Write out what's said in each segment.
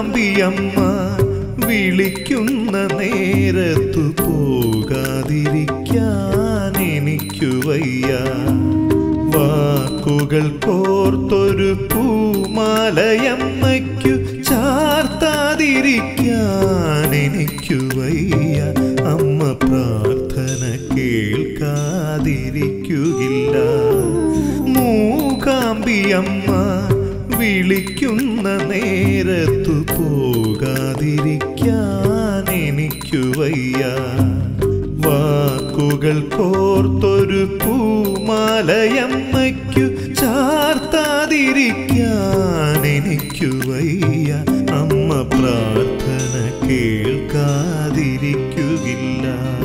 മൂകാംബിയമ്മ വിളിക്കുന്ന നേരത്തു പോകാതിരിക്കാൻ എനിക്കു വയ്യ വാക്കുകൾ കോർത്തൊരു പൂമാലയമ്മയ്ക്കു ചാർത്താതിരിക്കാൻ എനിക്കു വയ്യ അമ്മ പ്രാർത്ഥന കേൾക്കാതിരിക്കുകില്ല മൂകാംബിയമ്മ വിളിക്കുന്ന നേരത്തു പോകാതിരിക്കാൻ എനിക്കു വയ്യ വാക്കുകൾ കോർത്തൊരു പൂമാലയമ്മയ്ക്കു ചാർത്താതിരിക്കാൻ എനിക്കു വയ്യ അമ്മ പ്രാർത്ഥന കേൾക്കാതിരിക്കുകില്ല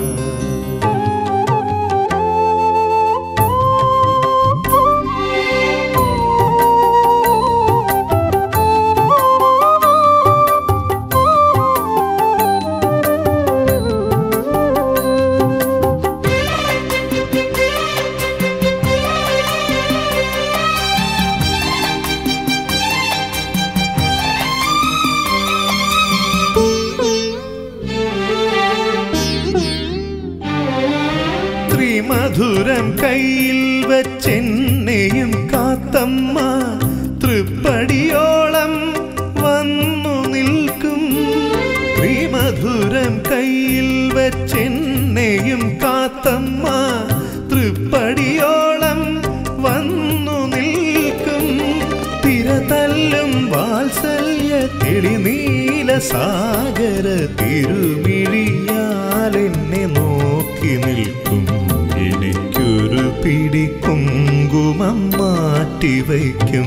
ത്രിമധുരം കയ്യിൽ വച്ചെന്നെയും കാത്തമ്മ തൃപ്പടിയോളം വന്നു നിൽക്കും ത്രിമധുരം കയ്യിൽ വച്ചെന്നെയും കാത്തമ്മ തൃപ്പടിയോളം വന്നു നിൽക്കും തിരതല്ലും വാത്സല്യ തെളിനീല സാഗര തിരുമിഴിയാൽ എന്നെ നോക്കി നിൽക്കും എനിക്കൊരു പിടി കുങ്കുമം മാറ്റിവയ്ക്കും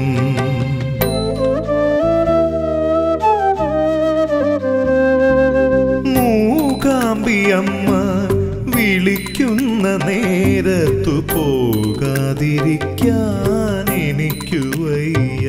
മൂകാംബിയമ്മ വിളിക്കുന്ന നേരത്തു പോകാതിരിക്കാൻ എനിക്കു വയ്യ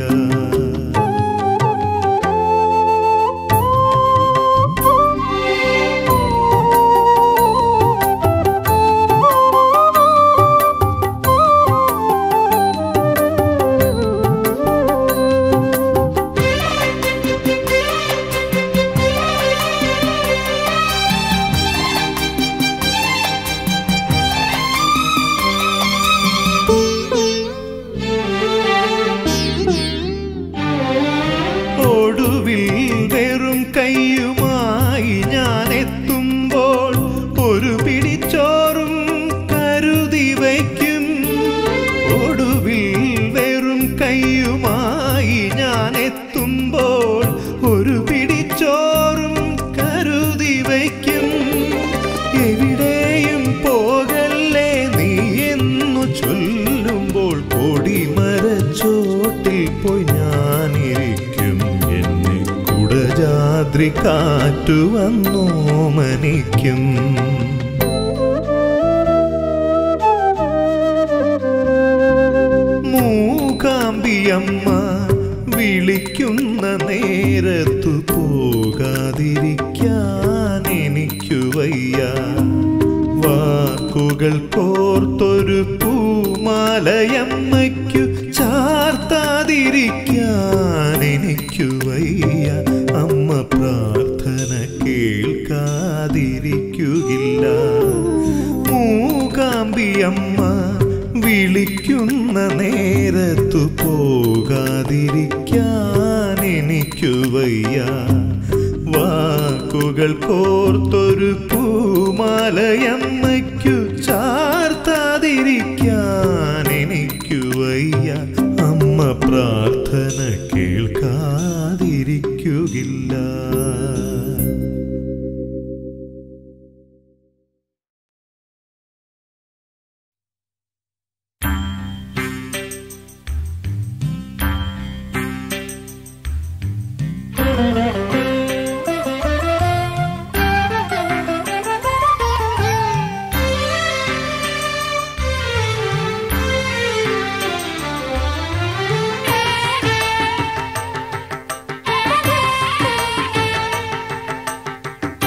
ഒടുവിൽ വെറും കൈയുമായി ഞാൻ എത്തുമ്പോൾ ഒരു പിടിച്ചോറും കരുതി വയ്ക്കും ഒടുവിൽ വെറും കൈയുമായി ഞാൻ എത്തുമ്പോൾ ഒരു പിടിച്ചോറും കരുതി വയ്ക്കും എവിടെയും പോകല്ലേ നീ എന്നു ചൊല്ലുമ്പോൾ കൊടിമരച്ചോട്ടിൽ പോയി ഞാനിരിക്കും എന്നെ കുടജാദ്രി കാറ്റു വന്നോമനിക്കും മൂകാംബിയമ്മ വിളിക്കുന്ന നേരത്തു പോകാതിരിക്കാൻ എനിക്കു വയ്യ വാക്കുകൾ കോർത്തൊരു പൂമാലയമ്മയ്ക്കു ചാർത്താതിരിക്കാൻ എനിക്കു വയ്യ അമ്മ പ്രാർത്ഥന കേൾക്കാതിരിക്കുകില്ല മൂകാംബിയമ്മ വിളിക്കുന്ന നേരത്തു പോകാതിരിക്കാൻ എനിക്കു വയ്യ വാക്കുകൾ കോർത്തൊരു പൂമാലയമ്മയ്ക്കു ചാർത്താതിരിക്കാൻ എനിക്കു വയ്യ അമ്മ പ്രാർത്ഥന കേൾക്കാതിരിക്കുകില്ല Thank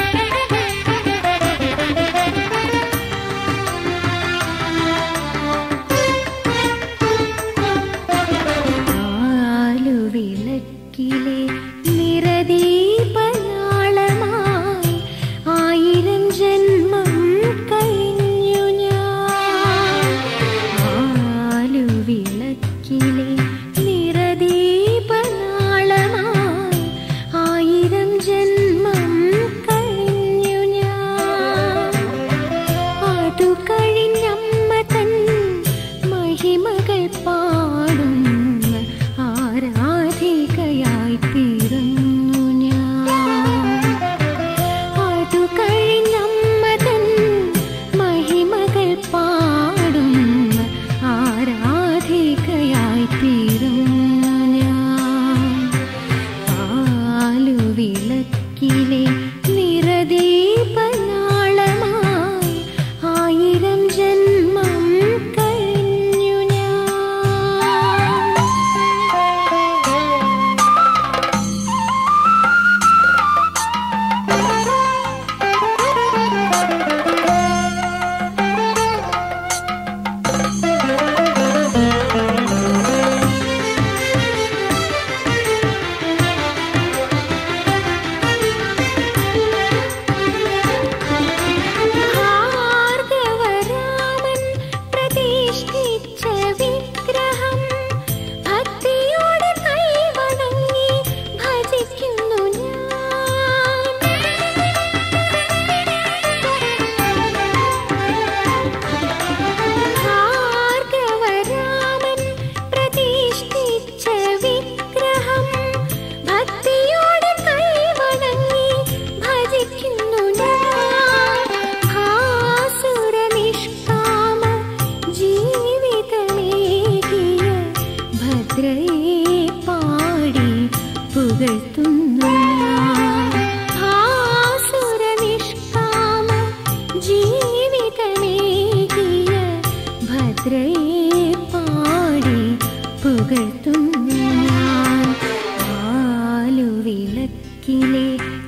വിളക്കിലെ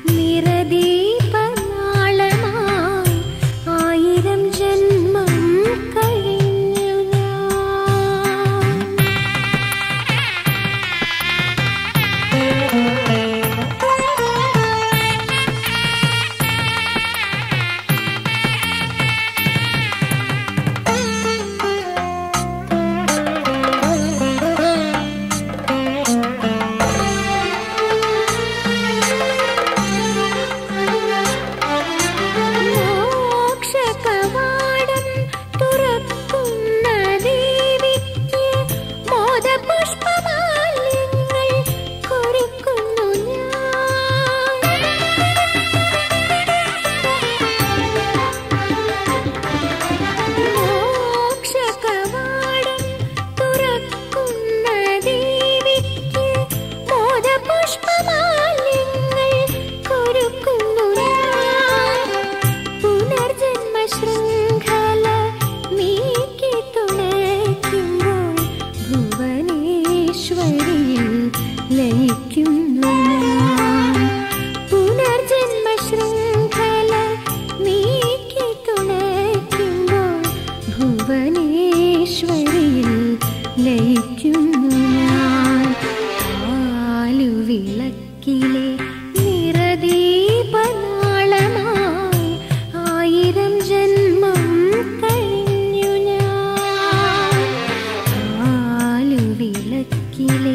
നിറദീപനാളമായി ആയിരം ജന്മം കഴിഞ്ഞു ഞാൻ മോക്ഷകവാടം തുറക്കുന്ന ദേവിക്ക് മോദപുഷ്പമാല്യങ്ങൾ കുറിക്കുന്നു ഞാൻ മോക്ഷകവാടം തുറക്കുന്ന ദേവിക്ക് മോദപുഷ്പമാല്യങ്ങൾ കുരുക്കുന്നു ഞാൻ പുനർജന്മ ശൃംഖല നീക്കി തുണയ്ക്കുമ്പോൾ ഭുവനേശ്വരിയിൽ ലയിക്കുന്നു ഞാൻ പുനർജന്മ ശൃംഖല നീക്കി തുണയ്ക്കുമ്പോൾ ഭുവനേശ്വരിയിൽ ലയിക്കുന്നു ഞാൻ ആലുവിളക്കിലെ നിറദീപനാളമായി ആയിരം ജന്മം കഴിഞ്ഞു ഞാൻ ആലുവിളക്കിലെ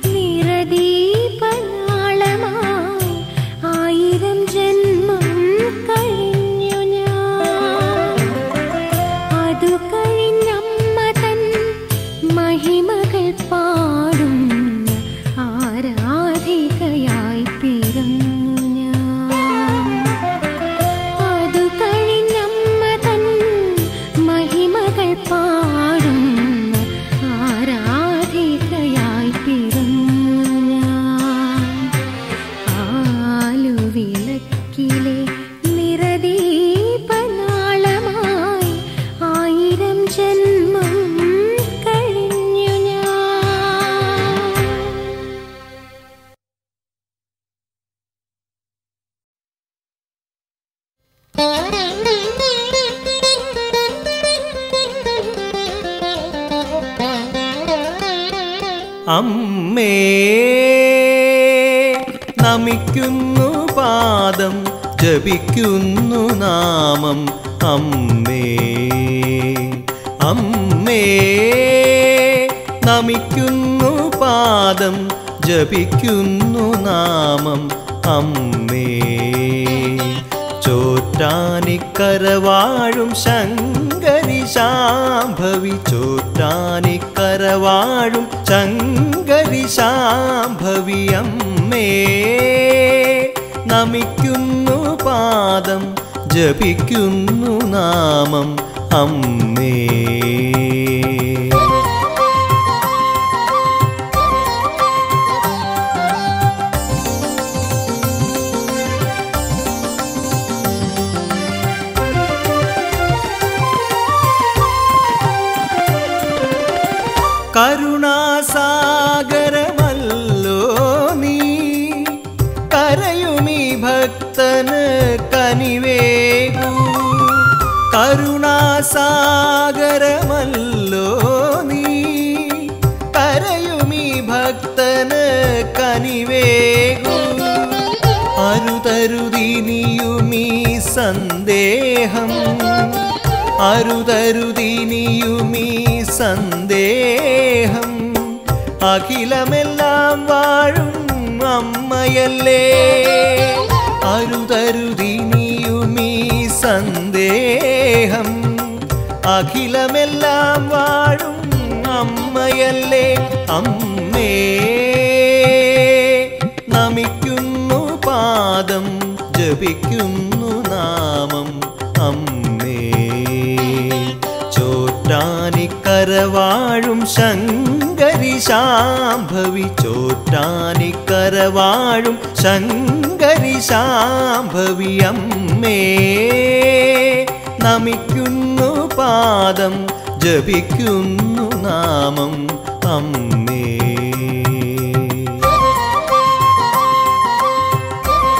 നിറദീപനാളമായി ആയിരം ജന്മം കഴിഞ്ഞു ഞാൻ അതു കഴിഞ്ഞമ്മ തൻ മഹിമകൾ പാടും ആരാധികയായി പിറന്നു ഞാൻ അതു കഴിഞ്ഞമ്മ തൻ മഹിമകൾ പാടും ആരാധികയായി പിറന്നു ഞാൻ ആലുവിളക്കിലെ നിറദീപനാളമായി ആയിരം ജന്മം കഴിഞ്ഞു ഞാൻ അമ്മേ നമിക്കുന്നു പാദം ജപിക്കുന്നു നാമം അമ്മേ അമ്മേ നമിക്കുന്നു പാദം ജപിക്കുന്നു നാമം അമ്മേ ചോറ്റാനിക്കരവാഴും ശങ്കരി ശാംഭവി ചോറ്റാനിക്കരവാഴും ശങ്കരി ശാംഭവി അമ്മേ നമിക്കുന്നു പാദം ജപിക്കുന്നു നാമം അമ്മേ കരുണാസാഗരമല്ലോ നീ കരയുമീ ഭക്തന് കനിവേകൂ കരുണാസാഗരമല്ലോ നീ കരയുമീ ഭക്തന് കനിവേകൂ അരുതരുതിനിയുമീ സന്ദേഹം അരുതരുതിനിയുമീ സന്ദേഹം അഖിലമെല്ലാം വാഴും അമ്മയല്ലേ അരുതരുതിനിയുമീ സന്ദേഹം അഖിലമെല്ലാം വാഴും അമ്മയല്ലേ അമ്മേ നമിക്കുന്നു പാദം ജപിക്കുന്നു നാമം അമ്മേ ചോറ്റാനിക്കരവാഴും ശങ്കരി ശാംഭവി ചോറ്റാനിക്കരവാഴും ശങ്കരി ശാംഭവി അമ്മേ നമിക്കുന്നു പാദം ജപിക്കുന്നു നാമം അമ്മേ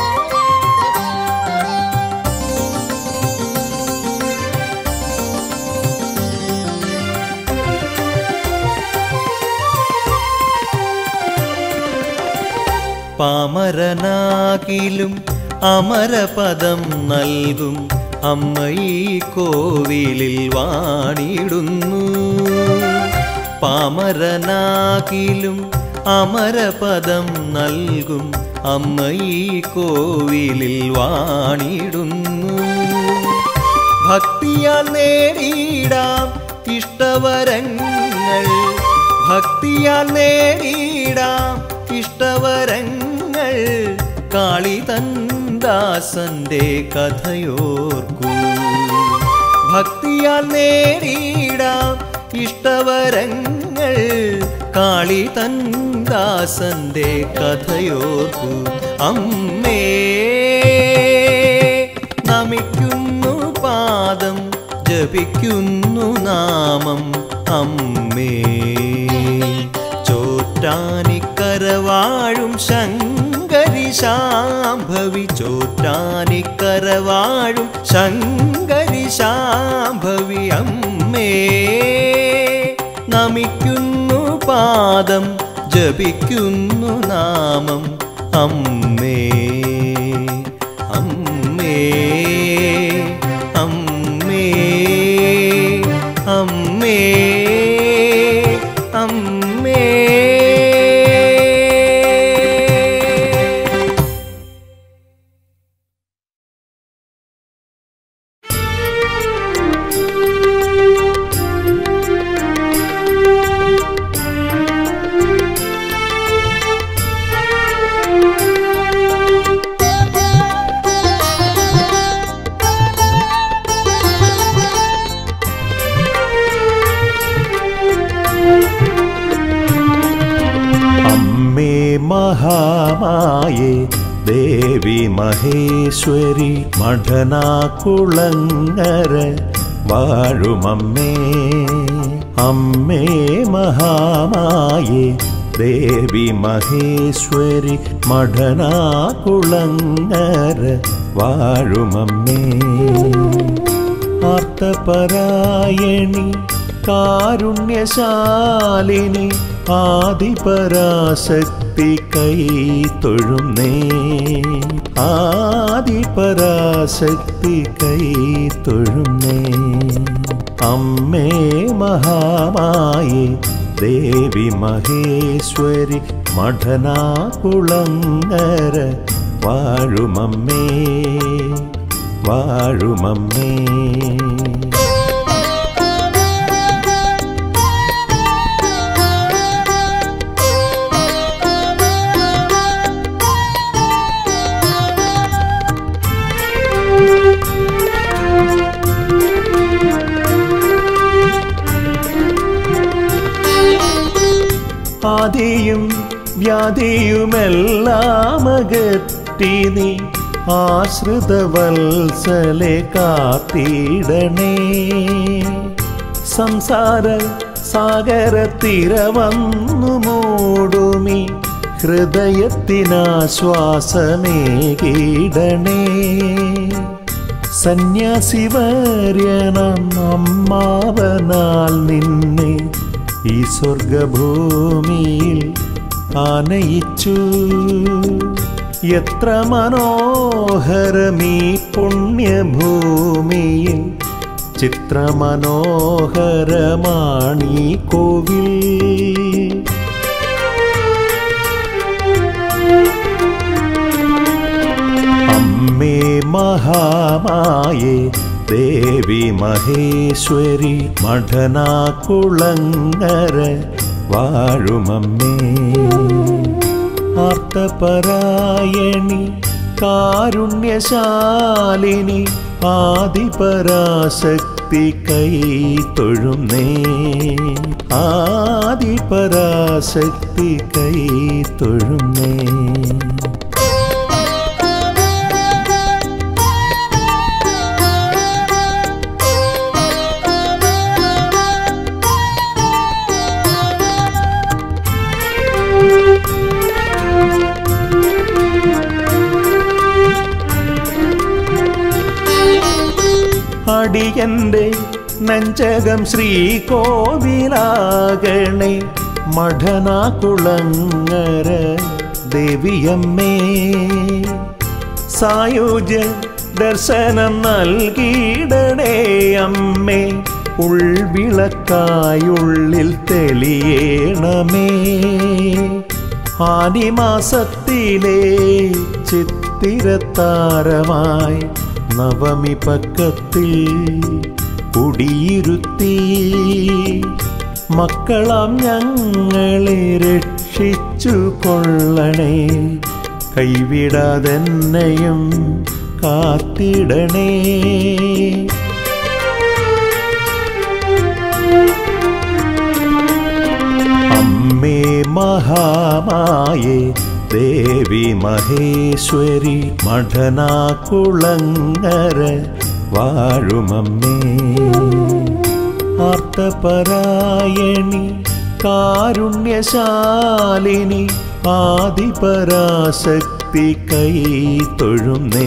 പാമരനാകിലും അമരപദം നൽകും അമ്മ ഈ കോവിലിൽ വാണിടുന്നു പാമരനാകിലും അമരപദം നൽകും അമ്മ ഈ കോവിലിൽ വാണിടുന്നു ഭക്തിയാൽ നേടിയിടാം ഇഷ്ടവരങ്ങൾ ഭക്തിയാൽ നേടിയിടാം ഇഷ്ടവരങ്ങൾ കാളിതന്ദാസന്റെ കഥയോർക്കൂ ഭക്തിയാൽ നേടിയിടാം ഇഷ്ടവരങ്ങൾ കാളിതന്ദാസന്റെ കഥയോർക്കൂ അമ്മേ നമിക്കുന്നു പാദം ജപിക്കുന്നു നാമം അമ്മേ ചോറ്റാനിക്കരവാഴും ശങ്കരി ശാംഭവി ചോറ്റാനിക്കരവാഴും ശങ്കരി ശാംഭവി അമ്മേ നമിക്കുന്നു പാദം ജപിക്കുന്നു നാമം അമ്മേ അമ്മേ അമ്മേ അമ്മേ അമ്മേ അമ്മേ മഹാമായേ ദേവി മഹേശ്വരി മഠനാകുളങ്ങര വാഴുമമ്മേ അമ്മേ മഹാമായേ ദേവി മഹേശ്വരി മഠനാകുളങ്ങര വാഴുമമ്മേ ആർത്തപരായണി കാരുണ്യശാലിനി ആദിപരാശക്തി കൈ തൊഴുന്നേ ആദിപരാശക്തി കൈ തൊഴുന്നേ അമ്മേ മഹാമായേ ദേവി മഹേശ്വരി മഠനാകുളങ്ങര വാഴുമമ്മേ വാഴുമമ്മേ ആദിയും വ്യാധിയുമെല്ലാം അകറ്റി നീ ആശ്രിതവത്സലെ കാത്തിടണേ സംസാര സാഗരത്തിര വന്നു മൂടുമി ഹൃദയത്തിനാശ്വാസമേകിടണേ സന്യാസിവര്യനം അമ്മാവനാൽ നിന്നെ ഈ സ്വർഗഭൂമിയിൽ ആനയിച്ചു എത്ര മനോഹരമീ പുണ്യഭൂമിയിൽ ചിത്രമനോഹരമാണീ കോവിൽ അമ്മേ മഹാമായേ ദേവി മഹേശ്വരി മഠനാകുളങ്ങര വാഴുമമ്മേ ആർത്തപരായണി കാരുണ്യശാലിനി ആദിപരാശക്തി കൈ തൊഴുന്നേ ആദിപരാശക്തി കൈ തൊഴുന്നേ അടിയന്റെ നെഞ്ചകം ശ്രീകോവിലാകണേ മഠനാകുളങ്ങര ദേവിയമ്മേ സായുജ ദർശനം നൽകിയിടണേ അമ്മേ ഉൾവിളക്കായുള്ളിൽ തെളിയണമേ ആദിമാസത്തിലെ ചിത്തിരത്താരമായി നവമി പക്കത്തിൽ കുടിയിരുത്തി മക്കളാം ഞങ്ങളെ രക്ഷിച്ചു കൊള്ളണേ കൈവിടാതെന്നെയും കാത്തിടണേ അമ്മേ മഹാമായേ ദേവി മഹേശ്വരി മഠനാകുളങ്ങര വാഴുമമ്മേ ആർത്തപരായണി കാരുണ്യശാലിനി ആദിപരാശക്തി കൈ തൊഴുന്നേ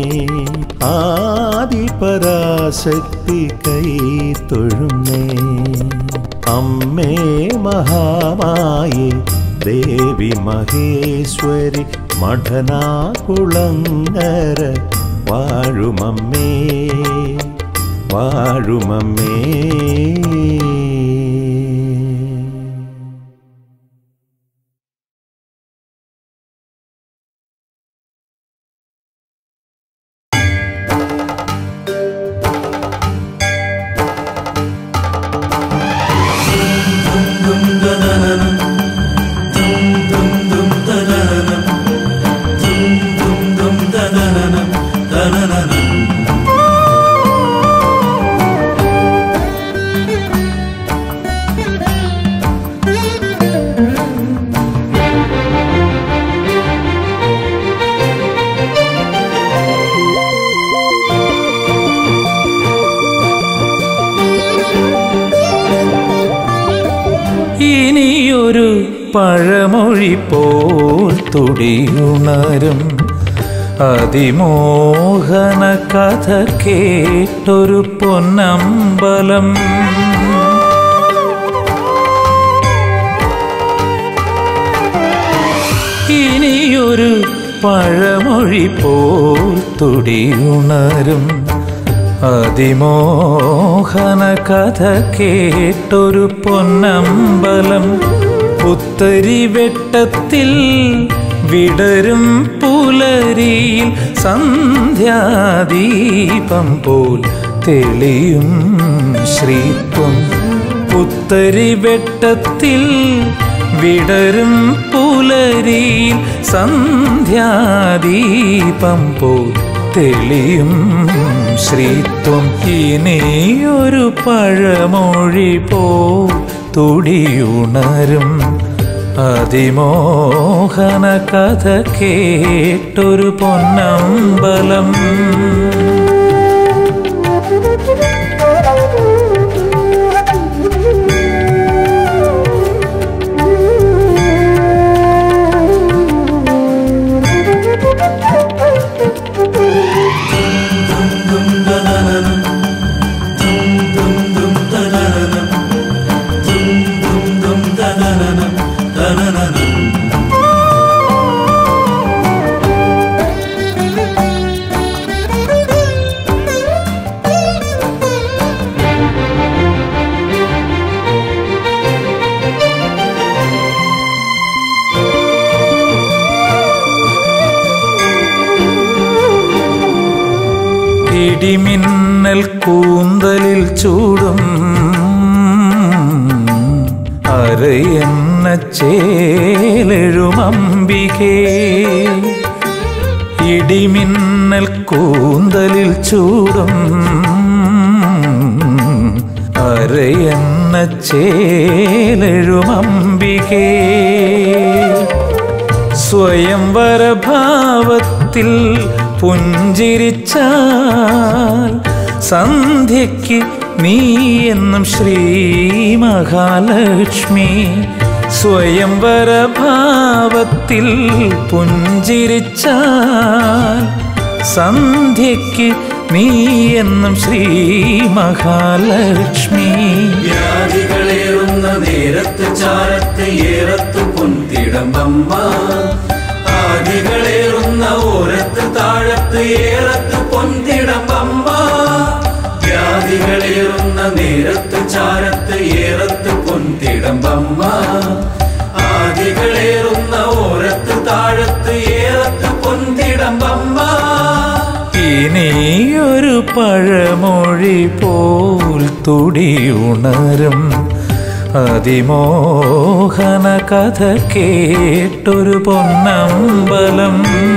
ആദിപരാശക്തി കൈ തൊഴുന്നേ അമ്മേ മഹാമായേ ദേവി മഹേശ്വരി മഠനാകുളങ്ങര വാഴുമമ്മേ വാഴുമമ്മേ ഇനിയൊരു പഴമൊഴി പോൽ തുടിയുണരും അതിമോഹന കഥ കേട്ടൊരു പൊന്നമ്പലം ഇനിയൊരു പഴമൊഴി പോൽ തുടിയുണരും അതിമോഹന കഥ കേട്ടൊരു പൊന്നമ്പലം പുത്തരി വെട്ടത്തിൽ വിടരും പുലരിയിൽ സന്ധ്യാദീപം പോൽ തെളിയും ശ്രീത്വം പുത്തരി വെട്ടത്തിൽ വിടരും പുലരിയിൽ സന്ധ്യാദീപം പോൽ തെളിയും ശ്രീത്വം ഇനിയൊരു പഴമൊഴി പോ തുടിയുണരും അതിമോഹന കഥ കേട്ടൊരു പൊന്നമ്പലം ഇടിമിന്നൽ കൂന്തലിൽ ചൂടും അരയെന്ന ചേലെഴുമമ്പികേ ഇടിമിന്നൽ കൂന്തലിൽ ചൂടും അരയെന്ന ചേലെഴുമമ്പികേ സ്വയംവരഭാവത്തിൽ പുഞ്ചിരിച്ചാൽ സന്ധ്യയ്ക്ക് നീ എന്നും ശ്രീ മഹാലക്ഷ്മി സ്വയംവരഭാവത്തിൽ പുഞ്ചിരിച്ചാൽ സന്ധ്യയ്ക്ക് നീ എന്നും ശ്രീ മഹാലക്ഷ്മി വ്യാധികളേറുന്ന നേരത്ത് ചാരത്ത് ഏറത്ത് പൊന്തിടമ്പമ്മ വ്യാധികളേറുന്ന ഓരത്ത് താഴത്ത് ഏറത്ത് പൊന്തിടമ്പമ്മ വ്യാധികളേറുന്ന നേരത്ത് ചാരത്ത് ഏറത്ത് പൊന്തിടമ്പമ്മ ആദികളേറുന്ന ഓരത്ത് താഴത്ത് ഏറത്ത് പൊന്തിടമ്പമ്മ ഇനിയൊരു പഴമൊഴി പോൽ തുടിയുണരും അതിമോഹന കഥ കേട്ടൊരു പൊന്നമ്പലം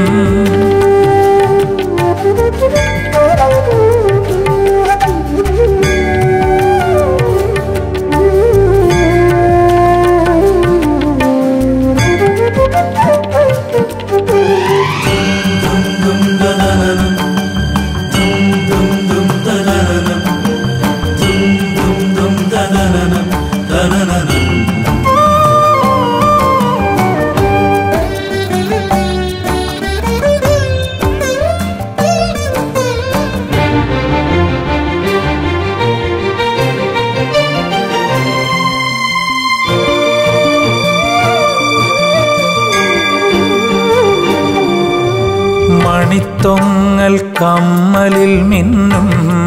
മണിത്തൊങ്ങൽ കമ്മലിൽ മിന്നും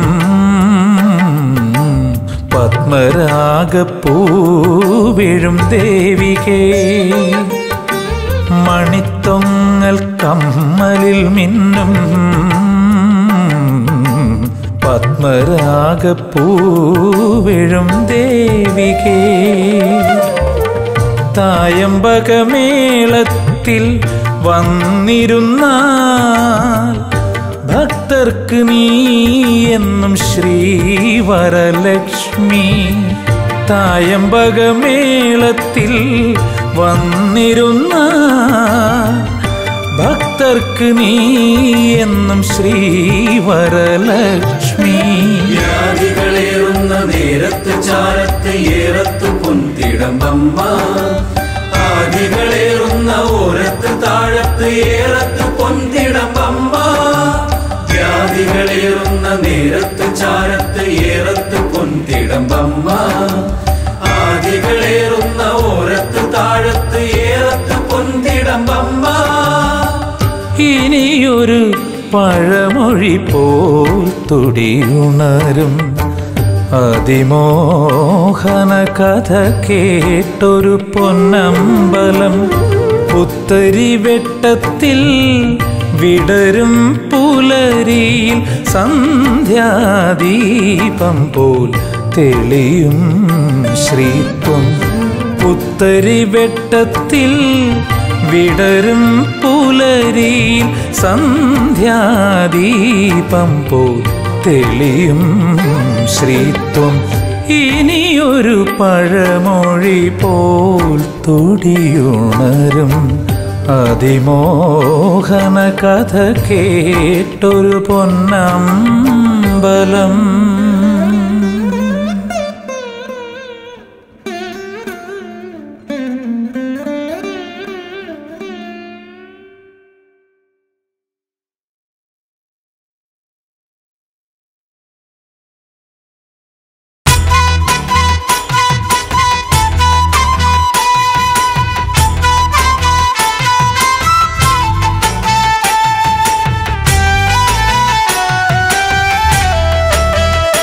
പത്മരാഗപ്പൂവിഴും ദേവികേ മണിത്തൊങ്ങൽ കമ്മലിൽ മിന്നും പത്മരാഗപ്പൂവിഴും ദേവികേ തായമ്പകമേളത്തിൽ വന്നിരുന്ന ഭക്തർക്ക് നീ എന്നും ശ്രീവരലക്ഷ്മി തായമ്പകമേളത്തിൽ വന്നിരുന്ന ഭക്തർക്ക് നീ എന്നും ശ്രീവരലക്ഷ്മി വ്യാധികളേറുന്ന നേരത്ത് ചാരത്ത് ഏറത്ത് പൊന്തിടമ്പമ്മ ആദികളേറുന്ന ഓരത്ത് താഴത്ത് ഏറത്ത് പൊന്തിടമ്പമ്മ വ്യാധികളേറുന്ന നേരത്ത് ചാരത്ത് ഏറത്ത് പൊന്തിടമ്പമ്മ ആദികളേറുന്ന ഓരത്ത് താഴത്ത് ഏറത്ത് പൊന്തിടമ്പമ്മ ഇനിയൊരു പഴമൊഴി പോൽ തുടിയുണരും അതിമോഹന കഥ കേട്ടൊരു പൊന്നമ്പലം പുത്തരി വെട്ടത്തിൽ വിടരും പുലരിയിൽ സന്ധ്യാദീപം പോൽ തെളിയും ശ്രീത്വം പുത്തരി വെട്ടത്തിൽ വിടരും പുലരിയിൽ സന്ധ്യാദീപം പോൽ തെളിയും ശ്രീത്വം ഇനിയൊരു പഴമൊഴി പോൽ തുടിയുണരും അതിമോഹന കഥ കേട്ടൊരു പൊന്നമ്പലം ും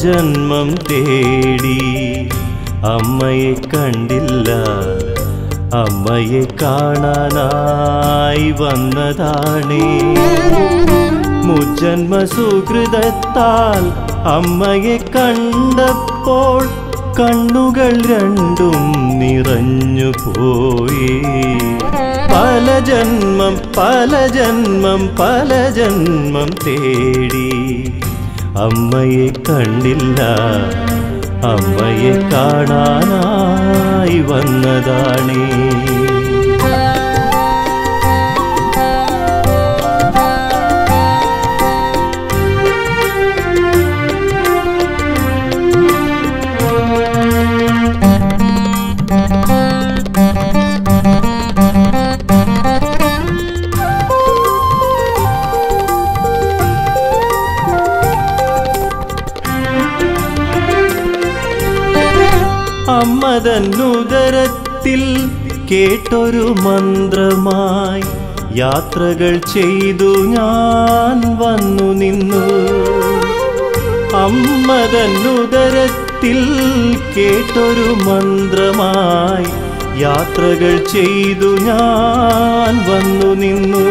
ജന്മം തേടി അമ്മയെ കണ്ടില്ല അമ്മയെ കാണാനായി വന്നതാണേ മുജന്മ സുഹൃതത്താൽ അമ്മയെ കണ്ടപ്പോൾ കണ്ണുകൾ രണ്ടും നിറഞ്ഞു പോയി പല ജന്മം പല ജന്മം പല ജന്മം തേടി അമ്മയെ കണ്ടില്ല അമ്മയെ കാണാനായി വന്നതാണേ അമ്മതന്നുദരത്തിൽ കേട്ടൊരു മന്ത്രമായി യാത്രകൾ ചെയ്തു ഞാൻ വന്നു നിന്നു അമ്മതന്നുദരത്തിൽ കേട്ടൊരു മന്ത്രമായി യാത്രകൾ ചെയ്തു ഞാൻ വന്നു നിന്നു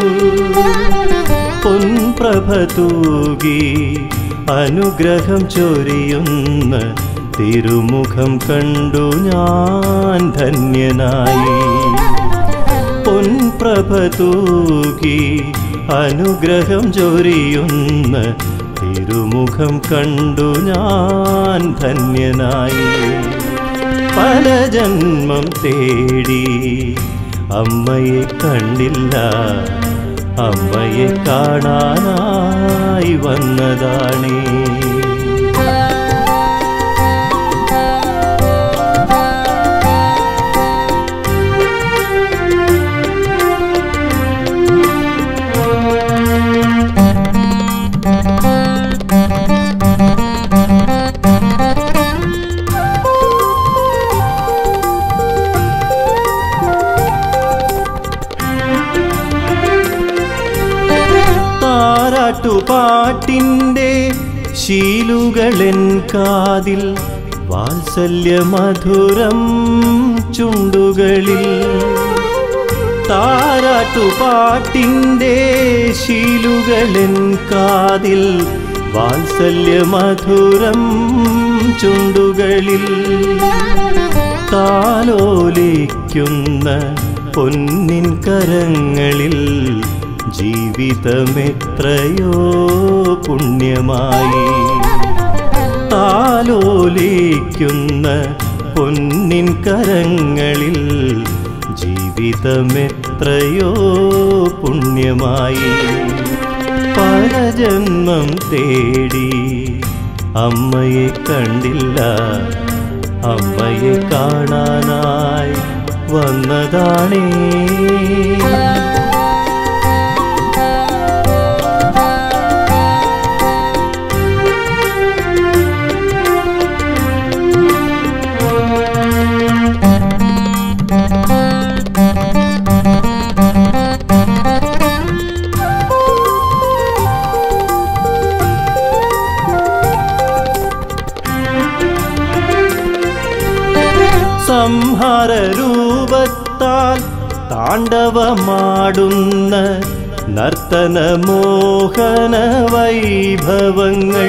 പൊൻപ്രഭ തൂകി അനുഗ്രഹം ചൊരിയുന്ന തിരുമുഖം കണ്ടു ഞാൻ ധന്യനായി പൊൻപ്രഭ തൂകി അനുഗ്രഹം ചൊരിയുന്ന തിരുമുഖം കണ്ടു ഞാൻ ധന്യനായി പല ജന്മം തേടി അമ്മയെ കണ്ടില്ല അമ്മയെ കാണാനായി വന്നതാണേ താരാട്ടുപാട്ടിൻ്റെ ശീലുകളെൻ കാതിൽ വാത്സല്യമധുരം ചുണ്ടുകളിൽ താരാട്ടുപാട്ടിൻ്റെ ശീലുകളെൻ കാതിൽ വാത്സല്യമധുരം ചുണ്ടുകളിൽ താലോലിക്കുന്ന പൊന്നിൻ കരങ്ങളിൽ ജീവിതമെത്രയോ പുണ്യമായി താലോലിക്കുന്ന പൊന്നിൻ കരങ്ങളിൽ ജീവിതമെത്രയോ പുണ്യമായി പല ജന്മം തേടി അമ്മയെ കണ്ടില്ല അമ്മയെ കാണാനായി വന്നതാണേ സംഹാര രൂപത്താൽ താണ്ഡവമാടുന്ന നർത്തന മോഹന വൈഭവങ്ങൾ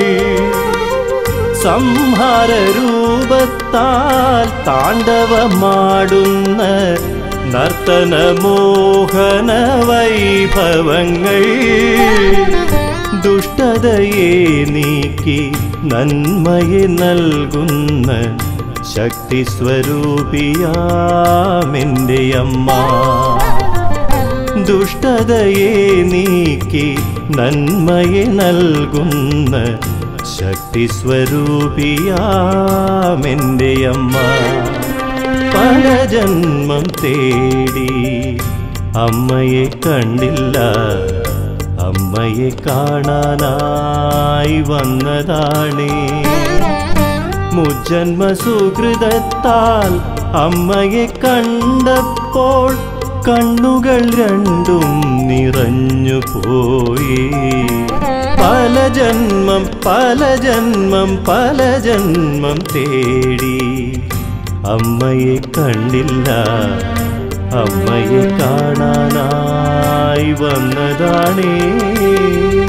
സംഹാര രൂപത്താൽ താണ്ഡവമാടുന്ന നർത്തന മോഹന വൈഭവങ്ങൾ ദുഷ്ടതയെ നീക്കി നന്മയെ നൽകുന്ന ശക്തി സ്വരൂപിയാമെൻ്റെ അമ്മ ദുഷ്ടതയെ നീക്കി നന്മയെ നൽകുന്ന ശക്തി സ്വരൂപിയാമെൻ്റെ അമ്മ പല ജന്മം തേടി അമ്മയെ കണ്ടില്ല അമ്മയെ കാണാനായി വന്നതാണേ മുജന്മ സുഹൃതത്താൽ അമ്മയെ കണ്ടപ്പോൾ കണ്ണുകൾ രണ്ടും നിറഞ്ഞു പോയി പല ജന്മം പല ജന്മം പല ജന്മം തേടി അമ്മയെ കണ്ടില്ല അമ്മയെ കാണാനായി വന്നതാണേ